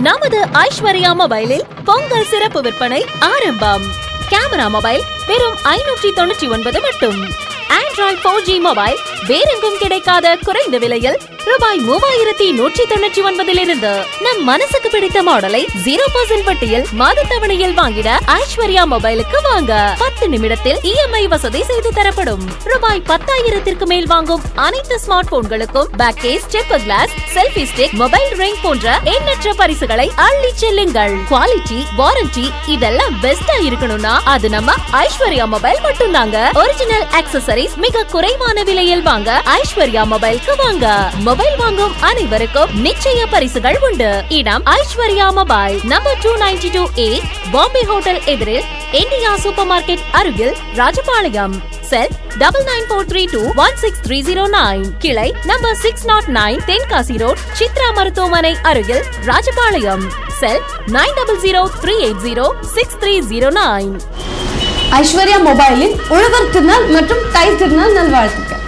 நமது ஐஸ்வர்யா மொபைலில் பொங்கல் சிறப்பு விற்பனை ஆரம்பம் கேமரா மொபைல் வெறும் ஐநூற்றி தொண்ணூற்றி ஒன்பது மட்டும் ஆண்ட்ராய்ட் போர் ஜி மொபைல் வேறெங்கும் கிடைக்காத குறைந்த விலையில் ரூபாய் மூவாயிரத்தி நூற்றி தொண்ணூற்றி ஒன்பதிலிருந்து நம் மனசுக்கு பிடித்த மாடலை ஜீரோ பர்சன்ட் வட்டியில் மாத தவணையில் வாங்கிட ஐஸ்வர்யா மொபைலுக்கு வாங்க பத்து நிமிடத்தில் இஎம்ஐ வசதி செய்து தரப்படும் ரூபாய் பத்தாயிரத்திற்கு மேல் வாங்கும் அனைத்து ஸ்மார்ட் போன்களுக்கும் back case temper glass selfie stick mobile ring போன்ற எண்ணற்ற பரிசுகளை அள்ளி செல்லுங்கள் குவாலிட்டி வாரண்டி இதெல்லாம் பெஸ்டா இருக்கணும்னா அது நம்ம ஐஸ்வர்யா மொபைல் மட்டும்தாங்க ஒரிஜினல் ஆக்சசரிஸ் மிக குறைவான விலையில் வாங்க ஐஸ்வர்யா மொபைலுக்கு வாங்க மொபைல் வாங்கும் அனைவருக்கும் நிச்சய பரிசுகள் உண்டு இடம் Aishwarya mobile number two ninety two A Bombay hotel எதிரில் இந்தியா சூப்பர் மார்க்கெட் அருகில் Rajapalayam cell double nine four three two one six three zero nine கிளை number six nought nine Tenkasi road Chitra மருத்துவமனை அருகில் Rajapalayam cell nine double zero three eight zero six three zero nine Aishwarya மொபைலில் உழவர் திருநாள் மற்றும் தை திருநாள் நல்வாழ்த்துக்கள்